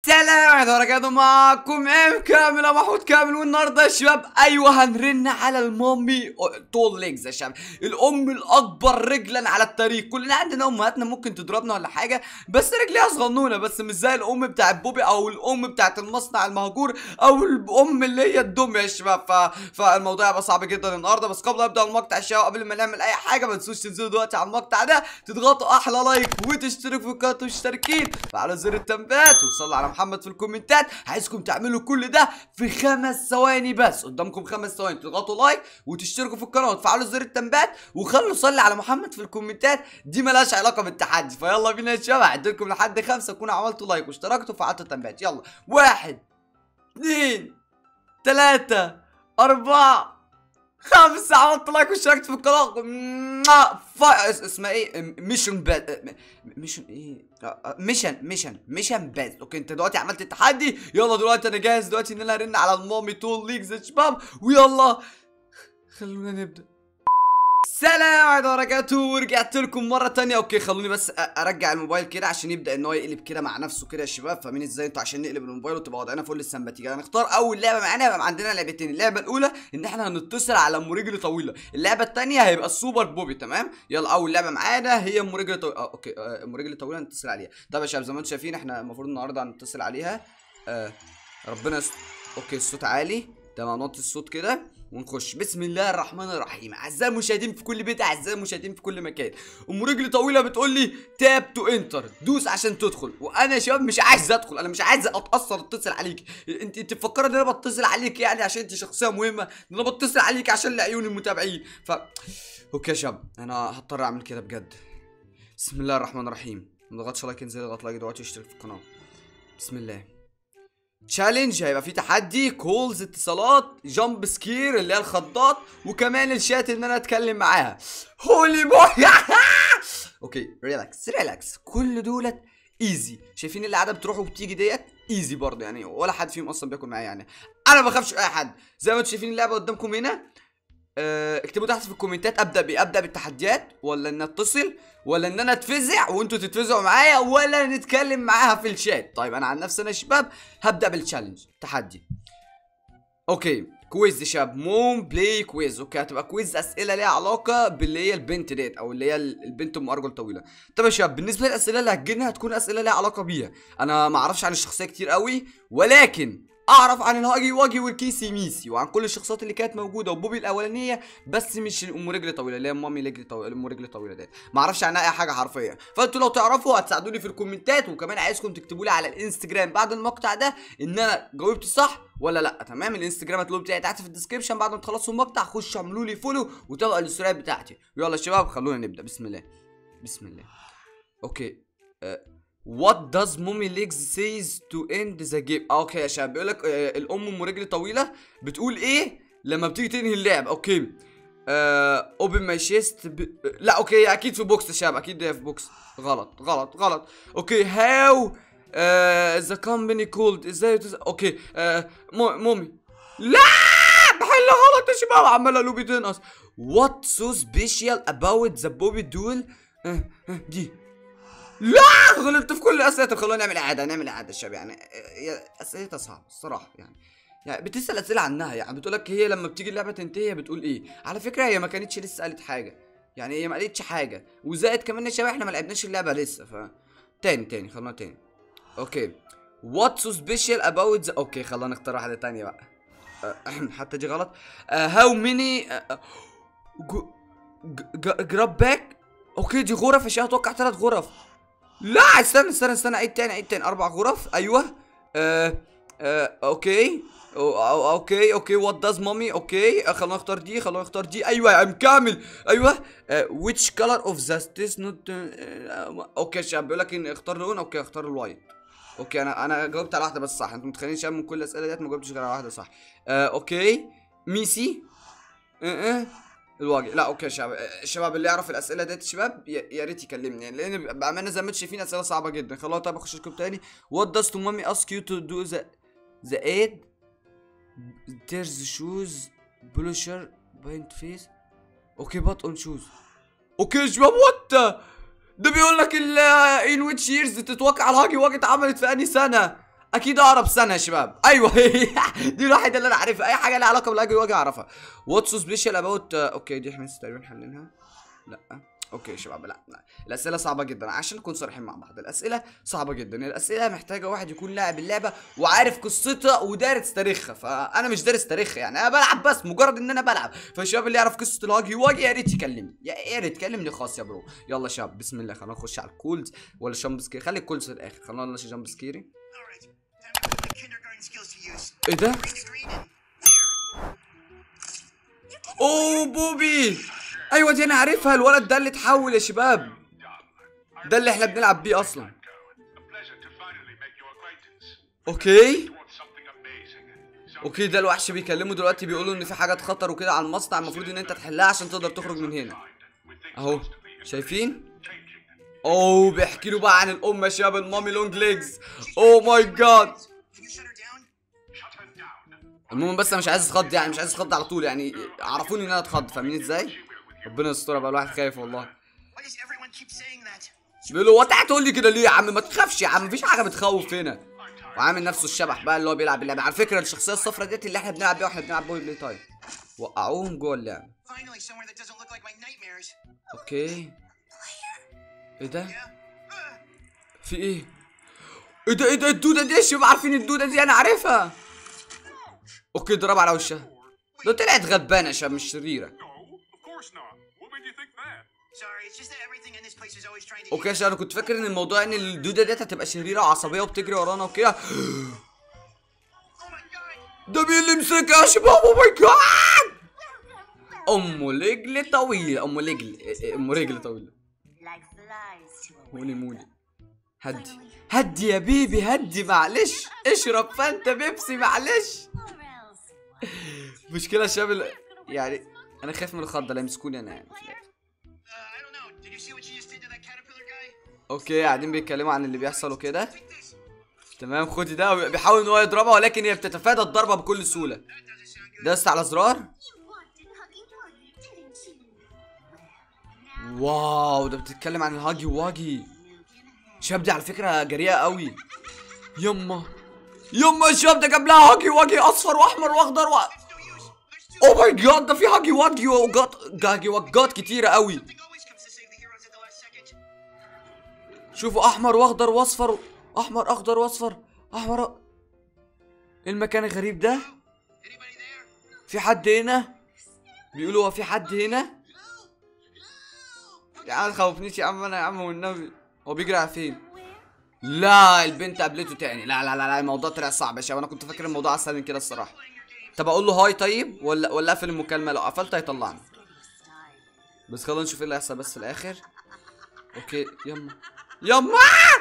السلام عليكم ورحمة معكم ام كامل أبو محمود كامل والنهارده يا شباب ايوه هنرن على المامي طول ليجز يا شباب الام الاكبر رجلا على التاريخ كلنا عندنا امهاتنا ممكن تضربنا ولا حاجه بس رجليها صغنونه بس مش زي الام بتاعت بوبي او الام بتاعت المصنع المهجور او الام اللي هي الدم يا شباب ف... فالموضوع هيبقى صعب جدا النهارده بس قبل ما ابدا المقطع يا شباب قبل ما نعمل اي حاجه ما تنسوش تنزلوا دلوقتي على المقطع ده تضغطوا احلى لايك وتشتركوا في القناه مشتركين وعلى زر التنبيهات وتصلوا على محمد في الكومنتات عايزكم تعملوا كل ده في خمس ثواني بس قدامكم خمس ثواني تضغطوا لايك وتشتركوا في القناه وتفعلوا زر التنبيهات وخلوا صلي على محمد في الكومنتات دي ملهاش علاقه بالتحدي فيلا بينا يا شباب هعدلكم لحد خمسه تكونوا عملتوا لايك واشتركتوا وفعلتوا التنبيهات يلا واحد اثنين ثلاثة أربعة خمسة عملت لايك واشتركت في القناة موا. فا اس- اسمها ايه ميشن باد ميشن ايه آه، آه، ميشن ميشن ميشن باد اوكي انت دلوقتي عملت التحدي يلا دلوقتي انا جاهز دلوقتي ان انا هرن على المامي تول ليجز يا شباب ويلا خلونا نبدأ السلام عليكم وبركاته ورجعت لكم مرة تانية اوكي خلوني بس أ- ارجع الموبايل كده عشان يبدأ ان هو يقلب كده مع نفسه كده يا شباب فاهمين ازاي انتوا عشان نقلب الموبايل وتبقى وضعنا فل السمباتيكا هنختار اول لعبة معانا يبقى عندنا لعبتين اللعبة الأولى ان احنا هنتصل على ام رجل طويلة اللعبة التانية هيبقى السوبر بوبي تمام يلا اول لعبة معانا هي ام رجل طويلة آه اوكي آه، ام رجل طويلة هنتصل عليها طب يا شباب زي ما انتم شايفين احنا المفروض النهارده هنتصل عليها آه ربنا يست... اوكي الصوت عالي تمام نوطي الصوت كده ونخش بسم الله الرحمن الرحيم اعزائي المشاهدين في كل بيت اعزائي المشاهدين في كل مكان ام رجل طويله بتقول لي تاب تو انتر دوس عشان تدخل وانا يا شباب مش عايز ادخل انا مش عايز اتاثر اتصل عليك انت انت مفكره ان انا بتصل عليك يعني عشان انت شخصيه مهمه ان انا بتصل عليك عشان لعيون المتابعين ف اوكي يا شباب انا هضطر اعمل كده بجد بسم الله الرحمن الرحيم ما تضغطش لايك انزل اضغط لايك دلوقتي واشترك في القناه بسم الله تشالنج هيبقى في تحدي كولز اتصالات جامب سكير اللي هي الخضات وكمان الشات ان انا اتكلم معاها هولي بوي اوكي ريلاكس ريلاكس كل دولت ايزي شايفين اللي قاعده بتروح وبتيجي ديت ايزي برضه يعني ولا حد فيهم اصلا بياكل معايا يعني انا ما بخافش اي حد زي ما انتم شايفين اللعبه قدامكم هنا آه، اكتبوا تحت في الكومنتات ابدا بايه ابدا بالتحديات ولا ان اتصل ولا ان انا اتفزع وانتوا تتفزعوا معايا ولا نتكلم معاها في الشات طيب انا عن نفسي انا يا شباب هبدا بالتشالنج تحدي اوكي كويز يا شباب موم بلاي كويز اوكي هتبقى كويز اسئله ليها علاقه باللي هي البنت ديت او اللي هي ال- البنت ام ارجل طويله طب يا شباب بالنسبه للاسئله اللي هتجيلنا هتكون اسئله ليها علاقه بيها انا ما اعرفش عن الشخصيه كتير قوي ولكن اعرف عن الهاجي واجي والكيسي ميسي وعن كل الشخصيات اللي كانت موجوده وبوبي الاولانيه بس مش ام رجل طويله اللي هي مامي رجل طويله ام رجل طويله ديت ما اعرفش عنها اي حاجه حرفيا فانتوا لو تعرفوا هتساعدوني في الكومنتات وكمان عايزكم تكتبوا لي على الانستجرام بعد المقطع ده ان انا جاوبت صح ولا لا تمام الانستجرام هتلاقوه بتاعي تحت في الديسكربشن بعد ما تخلصوا المقطع خشوا اعملوا لي فولو وتابعوا الستوريات بتاعتي يلا يا شباب خلونا نبدا بسم الله بسم الله اوكي أه. What does mommy legs says to end the game اوكي يا شباب بيقول لك آه الام ام رجل طويله بتقول ايه لما بتيجي تنهي اللعب اوكي آه اوبن ماي شيست ب... لا اوكي اكيد في بوكس يا شباب اكيد هي في بوكس غلط غلط غلط اوكي هاو ذا كومباني كولد ازاي تز... اوكي آه مو... مومي لا بحل غلط يا شباب عماله لوبي تنقص وات سو سبيشال اباوت ذا بوبي دول دي لا غلطت في كل اسئله خلونا نعمل اعاده نعمل اعاده يا شباب يعني هي اسئلتها صعبه الصراحه يعني يعني بتسال اسئله عنها يعني بتقول لك هي لما بتيجي اللعبه تنتهي هي بتقول ايه على فكره هي ما كانتش لسه قالت حاجه يعني هي ما قالتش حاجه وزائد كمان يا شباب احنا ما لعبناش اللعبه لسه ف تاني تاني خلونا تاني اوكي وات سو سبيشال اباوت ذا اوكي خلونا نختار واحده تانية بقى أه، حتى دي غلط هاو ميني جراب باك اوكي دي غرف يا شباب اتوقع ثلاث غرف لا استنى استنى استنى عيد تاني عيد تاني اربع غرف ايوه آه آه اوكي أو- أو- اوكي اوكي وات داز مامي اوكي آه، خلونا نختار دي خلونا نختار دي ايوه يا عم كامل ايوه ويتش كلر اوف ذا ستيس نوت اوكي يا شباب بيقول لك ان اختار لون اوكي اختار الوايت اوكي انا انا جاوبت على واحده بس صح انتوا متخيلين شباب من كل الاسئله ديت ما جاوبتش غير على واحده صح آه اوكي ميسي اه اه الواجه لا اوكي يا شباب آه، الشباب اللي يعرف الاسئله ديت شباب يا يا ريت يكلمني يعني لان بامانه زي ما انتم شايفين اسئله صعبه جدا خلونا طيب اخش لكم تاني وات داز تو مامي اسك يو تو دو ذا ذا ايد تيرز شوز بلوشر باينت فيس اوكي بات اون شوز اوكي يا شباب وات ده بيقول لك ان ويتش ييرز تتوقع على هاجي واجي اتعملت في انهي سنه اكيد اقرب سنه يا شباب ايوه دي الوحيده اللي انا عارفها اي حاجه لها علاقه بالهاجي واجي اعرفها واتس سبيشال اباوت اوكي دي احنا لسه تقريبا حليناها لا اوكي يا شباب لا, لا الاسئله صعبه جدا عشان نكون صريحين مع بعض الاسئله صعبه جدا الاسئله محتاجه واحد يكون لاعب اللعبه وعارف قصتها ودارس تاريخها فانا مش دارس تاريخها يعني انا بلعب بس مجرد ان انا بلعب فالشباب اللي يعرف قصه الهاجي واجي يا ريت يكلمني يا يا ريت كلمني خاص يا برو يلا يا شباب بسم الله خلينا نخش على الكولز ولا جامب سكير خلي الكولز للاخر خلينا نخش جامب سكيري Alright, time to put the kindergarten skills to use. ايه ده Read the screen and there. اوه بوبي ايوه دي انا عارفها الولد ده اللي اتحول يا شباب ده اللي احنا بنلعب بيه اصلا A pleasure to finally make your acquaintance. اوكي Towards something amazing. So اوكي ده الوحش بيكلمه دلوقتي بيقولوا ان في حاجات خطر وكده على المصنع المفروض ان انت تحلها عشان تقدر تخرج من هنا kind, with things اهو constantly شايفين changing. اوه بيحكي له بقى عن الام يا شباب المامي لونج ليجز اوه ماي جاد Can you shut her down? Shut her down. المهم بس انا مش عايز اتخض يعني مش عايز اتخض على طول يعني عرفوني ان انا اتخض فاهمين ازاي ربنا يسترها بقى الواحد خايف والله Why does everyone keep saying that? بيقولوا هو انت هتقول لي كده ليه يا عم ما تخافش يا عم مفيش حاجه بتخوف هنا وعامل نفسه الشبح بقى اللي هو بيلعب اللعبه على فكره الشخصيه الصفراء ديت اللي احنا بنلعب بيها واحنا بنلعب بوي بلاي تايم وقعوهم جوه اللعبه Finally, somewhere that doesn't look like my nightmares. اوكي ايه ده Yeah? Uh, في ايه ايه ده ايه ده الدوده دي يا شباب عارفين الدوده دي انا عارفها اوكي ضرب على وشها ده طلعت غبانه يا شباب مش شريره No, of course not. What made you think that? sorry, it's just that everything in this place is always trying to. اوكي عشان انا كنت فاكر ان الموضوع ان الدوده ديت هتبقى شريره وعصبيه وبتجري ورانا وكده Oh my god! ده مين اللي مسكها يا شباب او ماي جاد ام رجل طويله ام رجل ام رجل طويله like flies to a مولي مولي هدي هدي يا بيبي هدي معلش اشرب فانت بيبسي معلش or else مشكلة يا شباب ال- يعني انا خايف من الخضة لا يمسكوني انا يعني في الآخر. Uh, I don't know. Did you see what she just did to that caterpillar guy? اوكي قاعدين بيتكلموا عن اللي بيحصل وكده Take this. تمام خدي ده بيحاول ان هو يضربها ولكن هي بتتفادى الضربة بكل سهولة That doesn't sound good. دست على زرار you wanted Huggy Wuggy, didn't you? Well, now واو ده بتتكلم عن الهاجي واجي شاب دي على فكرة جريئة قوي يما يما الشاب ده جاب لها هاجي واجي اصفر واحمر واخضر و... No use. There's too. اوه ماي جاد ده في هاجي واجي وجات هاجي واجات كتيرة قوي Something always comes to save the heroes at the last second. شوفوا احمر واخضر واصفر احمر اخضر واصفر احمر أ- ايه المكان الغريب ده Anybody there? في حد هنا بيقولوا هو في حد هنا يا عم خوفنيش يا عم انا يا عم والنبي هو بيجري على فين لا البنت قابلته تاني لا لا لا لا الموضوع طلع صعب يا شباب انا كنت فاكر الموضوع اسهل من كده الصراحه طب اقول له هاي طيب ولا ولا اقفل المكالمه لو قفلت هيطلعني بس خلينا نشوف ايه اللي هيحصل بس في الاخر اوكي يما يما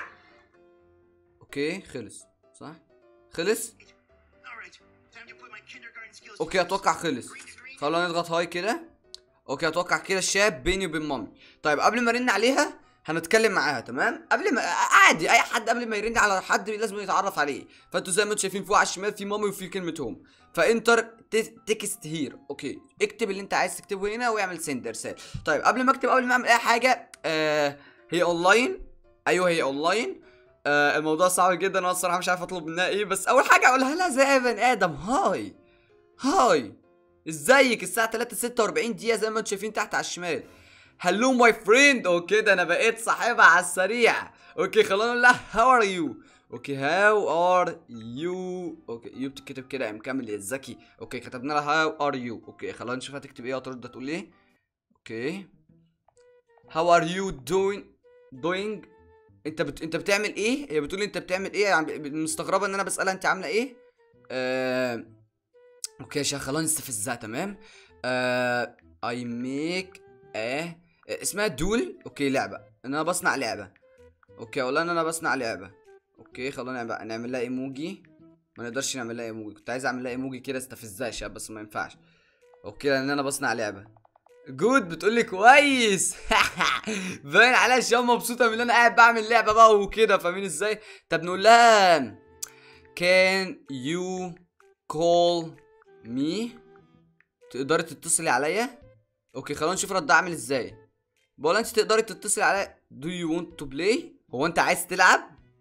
اوكي خلص صح خلص Alright. Time to put my kindergarten skills. to اوكي use. اتوقع خلص خلينا نضغط هاي كده اوكي اتوقع كده الشاب بيني وبين مامي طيب قبل ما ارن عليها هنتكلم معاها تمام قبل ما عادي اي حد قبل ما يرن على حد لازم يتعرف عليه فانتوا زي ما انتوا شايفين فوق على الشمال في مامي وفي كلمه هوم فانتر تكست هير اوكي اكتب اللي انت عايز تكتبه هنا واعمل سند ارسال طيب قبل ما اكتب قبل ما اعمل اي حاجه آه هي اونلاين ايوه هي اونلاين آه الموضوع صعب جدا انا الصراحه مش عارف اطلب منها ايه بس اول حاجه اقولها لها زي اي بني ادم هاي هاي ازيك الساعه 3 46 دقيقه زي ما انتم شايفين تحت على الشمال هلو ماي فريند اوكي ده انا بقيت صاحبها على السريع اوكي خلينا نقول لها هاو ار يو اوكي هاو ار يو اوكي يو بتتكتب كده يا مكمل يا الذكي اوكي كتبنا لها هاو ار يو اوكي خلينا نشوف هتكتب ايه هترد تقول ايه اوكي هاو ار يو دوينج دوينج انت بت... انت بتعمل ايه هي بتقول لي انت بتعمل ايه يعني ب- مستغربه ان انا بسالها انت عامله ايه آه... اوكي يا شيخ خلينا نستفزها تمام آه... I make a اسمها دول اوكي لعبة انا بصنع لعبة اوكي اقول لها ان انا بصنع لعبة اوكي خلينا نعمل- نعمل لها ايموجي ما نقدرش نعمل لها ايموجي كنت عايز اعمل لها ايموجي كده استفزها شاب بس ما ينفعش اوكي لان انا بصنع لعبة جود بتقول لي كويس باين عليها شاب مبسوطة من ان انا قاعد بعمل لعبة بقى وكده فاهمين ازاي طب نقول لها can you call me تقدري تتصلي عليا اوكي خلينا نشوف ردها عامل ازاي بقول انت تقدري تتصلي عليا do you want to play هو انت عايز تلعب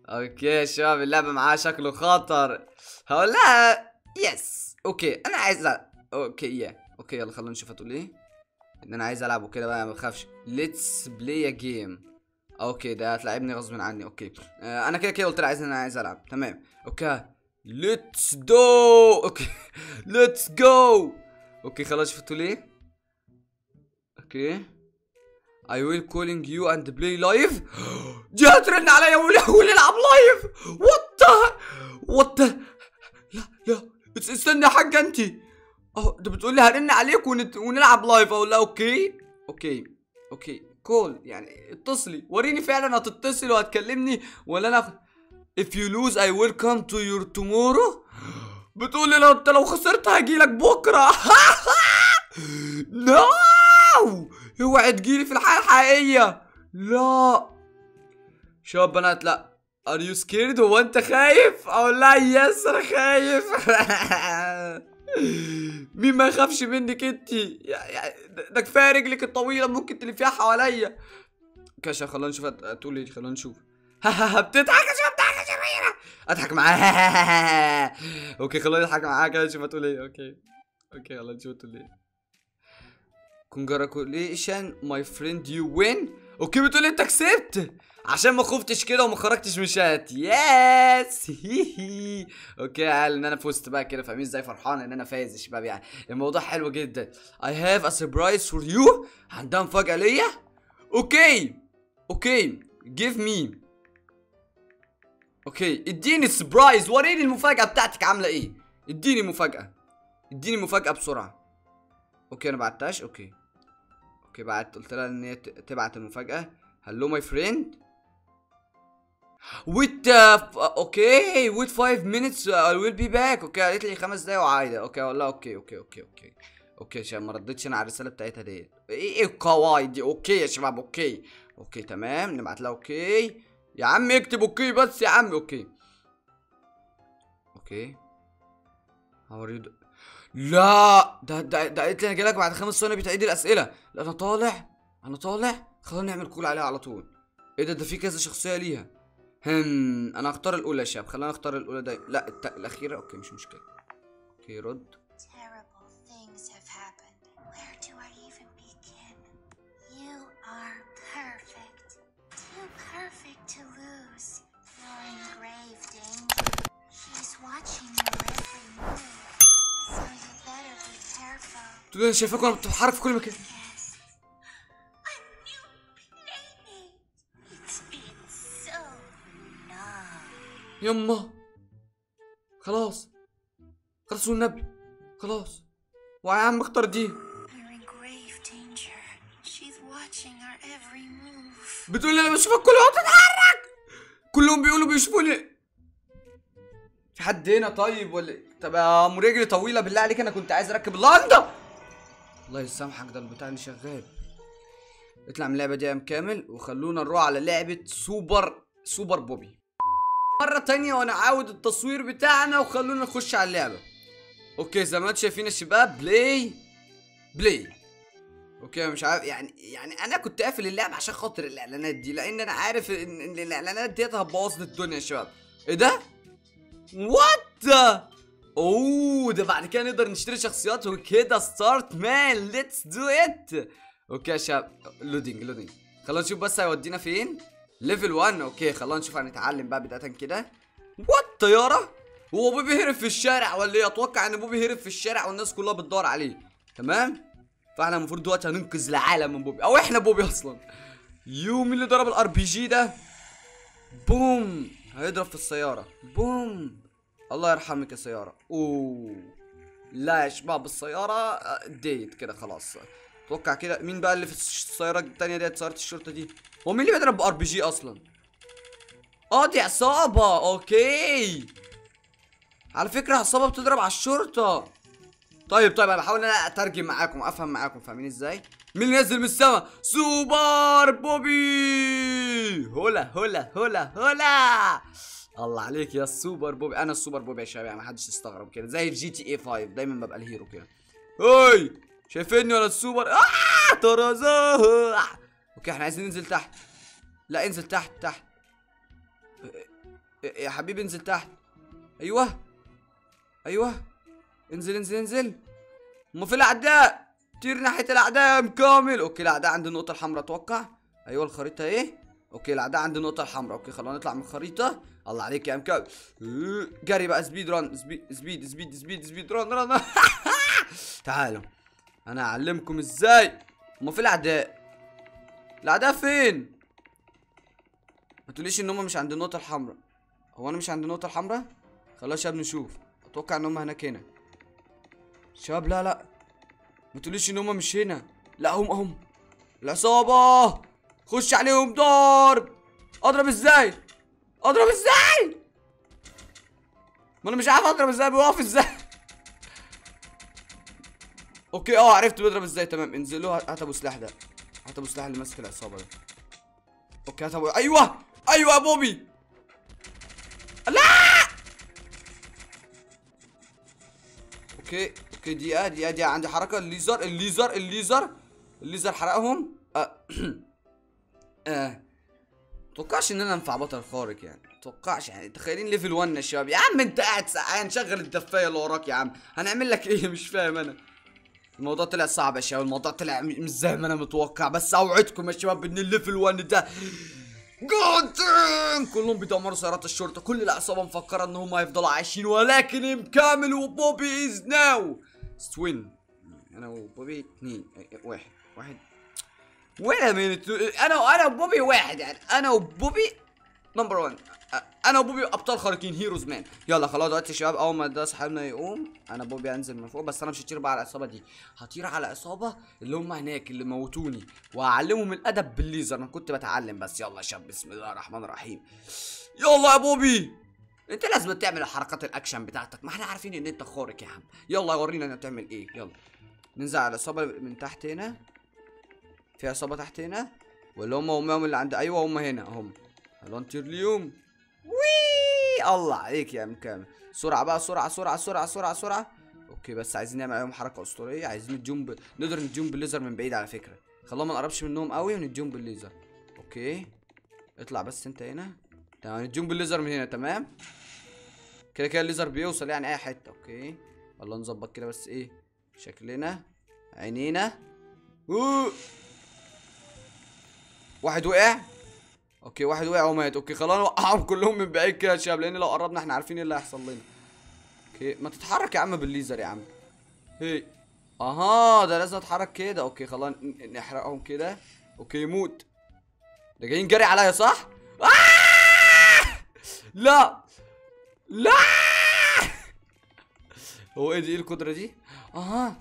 اوكي يا شباب اللعبة معاه شكله خطر هقول لها يس اوكي انا عايز ألعب. اوكي يا اوكي يلا خلونا نشوف هتقول ايه ان انا عايز العب وكده بقى ما بخافش ليتس بلاي جيم اوكي ده هتلعبني غصب عني اوكي آه انا كده كده قلت لها عايز انا عايز العب تمام اوكي ليتس دو اوكي ليتس جو اوكي خلاص شوف هتقول ايه اوكي I will calling you and play live دي هترن عليا ول- ونلعب لايف وات ذا وات ذا لا لا اس- استنى يا حاجة انت اهو ده بتقول لي هرن عليك ونت... ونلعب لايف اقول لها اوكي اوكي اوكي كول يعني اتصلي وريني فعلا هتتصل وهتكلمني ولا انا if you lose I will come to your tomorrow بتقول لي لو انت لو خسرت هجيلك بكره نو اوعي تجيلي في الحياه الحقيقيه لا شباب بنات لا ار يو سكيرد هو انت خايف اقول لها يس انا خايف مين ما يخافش منك انت يا- يا- ده ده كفايه رجلك الطويله ممكن تلفيها حواليا كاشا خلينا نشوف هت- هتقول ايه خلينا نشوف بتضحك يا شباب بتضحك يا شباب اضحك معاها اوكي خلينا نضحك معاها كده نشوف هتقول ايه اوكي اوكي خلينا نشوف هتقول ايه congratulations my friend you win اوكي بتقول انت كسبت عشان ما خفتش كده وما خرجتش من شات يس اوكي قال ان انا فزت بقى كده فاهمين ازاي فرحان ان انا فايز يا شباب يعني الموضوع حلو جدا I have a surprise for you عندها مفاجأة ليا اوكي اوكي give me اوكي اديني سبرايز وريني المفاجأة بتاعتك عاملة ايه اديني مفاجأة اديني مفاجأة بسرعة اوكي انا بعتهاش اوكي اوكي بعت قلت لها ان هي ت- تبعت المفاجأة هلو ماي فريند ويت اوكي ويت 5 minutes I will be back اوكي قالت لي خمس دقايق وعايدة اوكي اقول لها اوكي اوكي اوكي اوكي اوكي عشان ما ردتش انا على الرسالة بتاعتها ديت ايه ايه القواعد دي اوكي يا شباب اوكي اوكي تمام نبعت لها اوكي يا عم اكتب اوكي بس يا عم اوكي اوكي هوريد لا ده ده ده قالت لي انا جايلك بعد خمس ثواني بتعيد الاسئله لا انا طالع انا طالع خلينا نعمل كول عليها على طول ايه ده ده في كذا شخصيه ليها هم انا هختار الاولى يا شباب خلينا نختار الاولى ده لا الت... الاخيره اوكي مش مشكله اوكي رد Terrible things have happened. Where do I even begin? You are perfect. Too perfect to lose. You're in grave danger. She's watching your every move. So you better be careful. تقول لي انا شايفاك وانا بتتحرك في كل مكان Yes. A new playmate. It's been so long. يما خلاص خلاص والنبي خلاص ويا عم اختار دي You're in grave danger. She's watching our every move. بتقول لي انا بشوفك كل وقت تتحرك كلهم بيقولوا بيشوفوني في حد هنا طيب ولا إيه؟ طب يا ام رجلي طويله بالله عليك انا كنت عايز اركب اللندا الله يسامحك ده البتاع اللي شغال اطلع من اللعبه دي يا ام كامل وخلونا نروح على لعبه سوبر سوبر بوبي مرة تانية وانا عاود التصوير بتاعنا وخلونا نخش على اللعبة اوكي زي ما انتم شايفين يا شباب بلاي بلاي اوكي مش عارف يعني يعني انا كنت قافل اللعبة عشان خاطر الاعلانات دي لان انا عارف ان إن الاعلانات ديت هتبوظ لي الدنيا يا شباب ايه ده؟ وات اوه ده بعد كده نقدر نشتري شخصيات وكده ستارت مان ليتس دو ات اوكي يا شباب لودينج لودينج خلينا نشوف بس هيودينا فين ليفل 1 اوكي خلينا نشوف هنتعلم بقى بدايه كده وات طياره هو بوبي هرب في الشارع ولا ايه اتوقع ان بوبي هرب في الشارع والناس كلها بتدور عليه تمام فاحنا المفروض دلوقتي هننقذ العالم من بوبي او احنا بوبي اصلا يو مين اللي ضرب الار بي جي ده بوم هيضرب في السياره بوم الله يرحمك يا سياره اوه لا يا شباب السياره آه، ديت كده خلاص اتوقع كده مين بقى اللي في السياره التانية ديت سياره الشرطه دي هو مين اللي بيضرب بار بي جي اصلا اه دي عصابه اوكي على فكره عصابه بتضرب على الشرطه طيب طيب انا بحاول ان انا اترجم معاكم افهم معاكم فاهمين ازاي مين اللي نازل من السما سوبر بوبي هولا هولا هولا هولا الله عليك يا سوبر بوبي انا السوبر بوبي يا شباب يعني محدش يستغرب كده زي في جي تي اي 5 دايما ببقى الهيرو كده هاي شايفيني ولا السوبر اه طرزة اوكي احنا عايزين ننزل تحت لا انزل تحت تحت يا يا حبيبي انزل تحت ايوه ايوه انزل انزل انزل هما في الاعداء طير ناحيه الاعداء يا كامل اوكي الاعداء عند النقطه الحمراء اتوقع ايوه الخريطه ايه اوكي الاعداء عند النقطه الحمراء اوكي خلونا نطلع من الخريطه الله عليك يا ام كامل إيه، جري بقى سبيد ران سبيد سبيد سبيد سبيد سبيد ران ران تعالوا انا اعلمكم ازاي هما في الاعداء الاعداء فين ما تقوليش ان هم مش عند النقطه الحمراء هو انا مش عند النقطه الحمراء خلاص شباب نشوف اتوقع ان هم هناك هنا شباب لا لا ما تقوليش ان هم مش هنا لا هم هم العصابه خش عليهم ضرب اضرب ازاي اضرب ازاي ما انا مش عارف اضرب ازاي بيقف ازاي اوكي اه عرفت بيضرب ازاي تمام انزلوا هات ابو سلاح ده هات ابو سلاح اللي ماسك العصابه ده اوكي هات ابو ايوه ايوه يا بوبي لا اوكي اوكي دقيقة دقيقة دقيقة عندي حركة الليزر الليزر الليزر الليزر حرقهم آه. آه. متوقعش ان انا انفع بطل خارق يعني متوقعش يعني تخيلين ليفل 1 يا شباب يا عم انت قاعد سقعان شغل الدفايه اللي وراك يا عم هنعمل لك ايه مش فاهم انا الموضوع طلع صعب يا شباب الموضوع طلع م- مش زي ما انا متوقع بس اوعدكم يا شباب ان الليفل 1 ده جودن كلهم بيدمروا سيارات الشرطه كل العصابه مفكره ان هم هيفضلوا عايشين ولكن ام كامل وبوبي از ناو سوين انا وبوبي اتنين واحد واحد وين مينت انا انا وبوبي واحد يعني انا وبوبي نمبر 1 انا وبوبي ابطال خارقين هيروز مان يلا خلاص دلوقتي يا شباب اول ما ده صاحبنا يقوم انا بوبي انزل من فوق بس انا مش هطير بقى على العصابه دي هطير على العصابه اللي هم هناك اللي موتوني واعلمهم الادب بالليزر انا كنت بتعلم بس يلا يا شباب بسم الله الرحمن الرحيم يلا يا بوبي انت لازم تعمل حركات الاكشن بتاعتك ما احنا عارفين ان انت خارق يا عم يلا ورينا انت تعمل ايه يلا ننزل على العصابه من تحت هنا في عصابه تحت هنا ولا هم هم هم اللي عند ايوه هم هنا هم يلا نطير ليهم وي الله عليك يا ام كامل سرعه بقى سرعه سرعه سرعه سرعه سرعه اوكي بس عايزين نعمل عليهم حركه اسطوريه عايزين نديهم ب... نقدر نديهم بالليزر من بعيد على فكره خلونا ما نقربش منهم قوي ونديهم بالليزر اوكي اطلع بس انت هنا تمام نديهم بالليزر من هنا تمام كده كده الليزر بيوصل يعني اي حته اوكي الله نظبط كده بس ايه شكلنا عينينا أوه. واحد وقع اوكي واحد وقع ومات اوكي خلاص نوقعهم كلهم من بعيد كده يا شباب لان لو قربنا احنا عارفين ايه اللي هيحصل لنا اوكي ما تتحرك يا عم بالليزر يا عم هي اها ده لازم اتحرك كده اوكي خلاص ن- نحرقهم كده اوكي يموت ده جايين جري عليا صح آه! لا لا هو ايه دي ايه القدره دي اها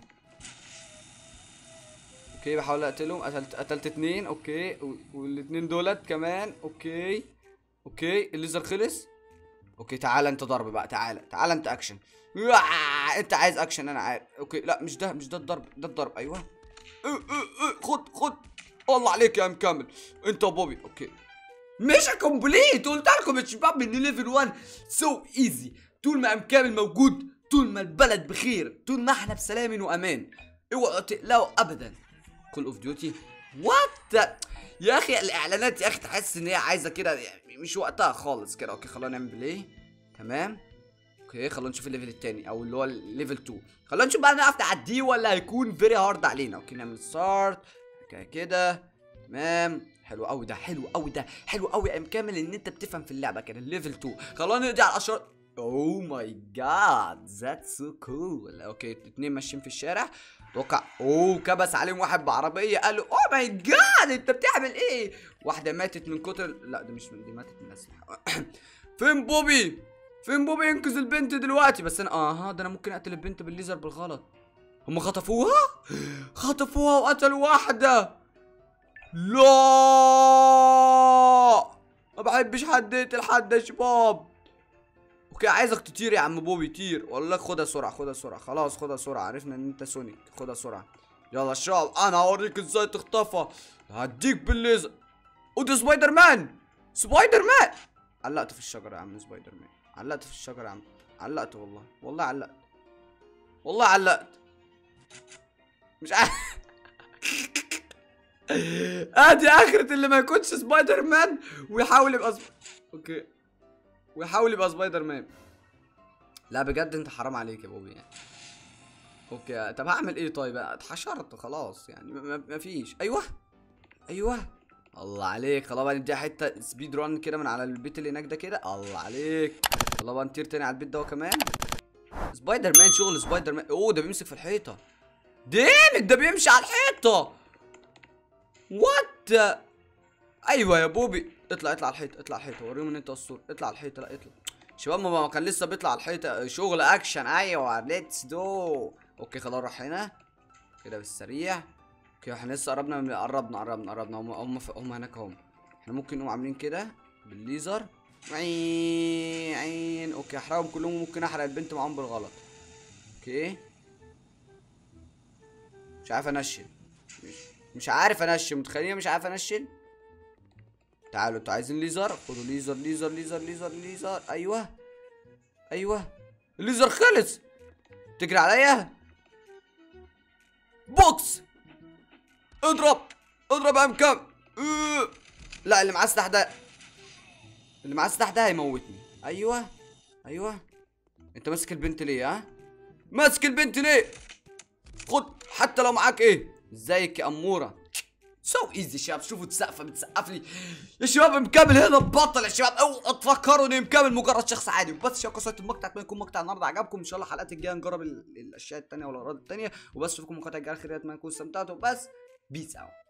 اوكي بحاول اقتلهم قتلت قتلت اتنين اوكي و- والاتنين دولت كمان اوكي اوكي الليزر خلص اوكي تعالى انت ضرب بقى تعالى تعالى انت اكشن يا، انت عايز اكشن انا عارف اوكي لا مش ده مش ده الضرب ده الضرب ايوه اه، اه، اه، خد خد الله عليك يا ام كامل انت وبوبي اوكي مش كومبليت قلت لكم يا شباب ان ليفل 1 سو ايزي طول ما ام كامل موجود طول ما البلد بخير طول ما احنا بسلام وامان اوعوا تقلقوا ابدا كول اوف ديوتي وات يا اخي الاعلانات يا اخي تحس ان هي عايزه كده يعني مش وقتها خالص كده اوكي خلونا نعمل بلاي تمام اوكي خلونا نشوف الليفل التاني او اللي هو الليفل 2 خلونا نشوف بقى نعرف نعديه ولا هيكون فيري هارد علينا اوكي نعمل ستارت كده كده تمام حلو قوي ده حلو قوي ده حلو قوي يا ام كامل ان انت بتفهم في اللعبه كده الليفل 2 خلونا نقضي على الاشرار اوه ماي جاد ذاتس سو كول اوكي اتنين ماشيين في الشارع اتوقع اوه كبس عليهم واحد بعربيه قال له اوه ماي جاد انت بتعمل ايه واحده ماتت من كتر لا دي مش من دي ماتت من الاسلحه فين بوبي فين بوبي ينقذ البنت دلوقتي بس انا اها ده انا ممكن اقتل البنت بالليزر بالغلط هم خطفوها خطفوها وقتلوا واحده لا ما بحبش حد يقتل حد يا شباب اوكي عايزك تطير يا عم بوبي طير والله خدها سرعه خدها سرعه خلاص خدها سرعه عرفنا ان انت سونيك خدها سرعه يلا الشباب انا هوريك ازاي تخطفها هديك بالليزر وده سبايدر مان سبايدر مان علقت في الشجره يا عم سبايدر مان علقت في الشجره يا عم علقت والله والله علقت والله علقت مش عارف ادي اخرة اللي ما يكونش سبايدر مان ويحاول يبقى سب... اوكي ويحاول يبقى سبايدر مان لا بجد انت حرام عليك يا بوبي يعني اوكي طب هعمل ايه طيب اتحشرت خلاص يعني م- م- مفيش ايوه ايوه الله عليك خلاص بقى نديها حته سبيد ران كده من على البيت اللي هناك ده كده الله عليك يلا بقى نطير تاني على البيت ده كمان سبايدر مان شغل سبايدر مان اوه ده بيمسك في الحيطه ديمت ده بيمشي على الحيطه وات ايوه يا بوبي اطلع اطلع على الحيطه اطلع على الحيطه وريهم ان انت اسطوري اطلع على الحيطه لا اطلع شباب ما ما كان لسه بيطلع على الحيطه شغل اكشن ايوه ليتس دو اوكي خلاص راح هنا كده بالسريع اوكي احنا لسه قربنا من قربنا قربنا قربنا هم هم ف- هم هناك هم احنا ممكن نقوم عاملين كده بالليزر عين عين اوكي احرقهم كلهم وممكن احرق البنت معاهم بالغلط اوكي مش عارف انشل مش, مش عارف انشل متخيلين مش عارف انشل تعالوا انتوا عايزين ليزر خدوا ليزر ليزر ليزر ليزر ليزر ايوه ايوه الليزر خلص تجري عليا بوكس اضرب اضرب يا ام كام اه. لا اللي معاه السلاح ده اللي معاه السلاح ده هيموتني ايوه ايوه انت ماسك البنت ليه ها ماسك البنت ليه خد حتى لو معاك ايه ازيك يا اموره سو ايزي شباب شوفوا تسقفه بتسقف لي يا شباب مكمل هنا بطل يا شباب او تفكروا اني مكمل مجرد شخص عادي وبس شباب قصه المقطع اتمنى يكون مقطع النهارده عجبكم ان شاء الله الحلقات الجايه نجرب ال- الاشياء التانيه والاغراض التانيه وبس اشوفكم مقاطع الجايه الخيريه اتمنى تكونوا استمتعتوا بس بيس اوت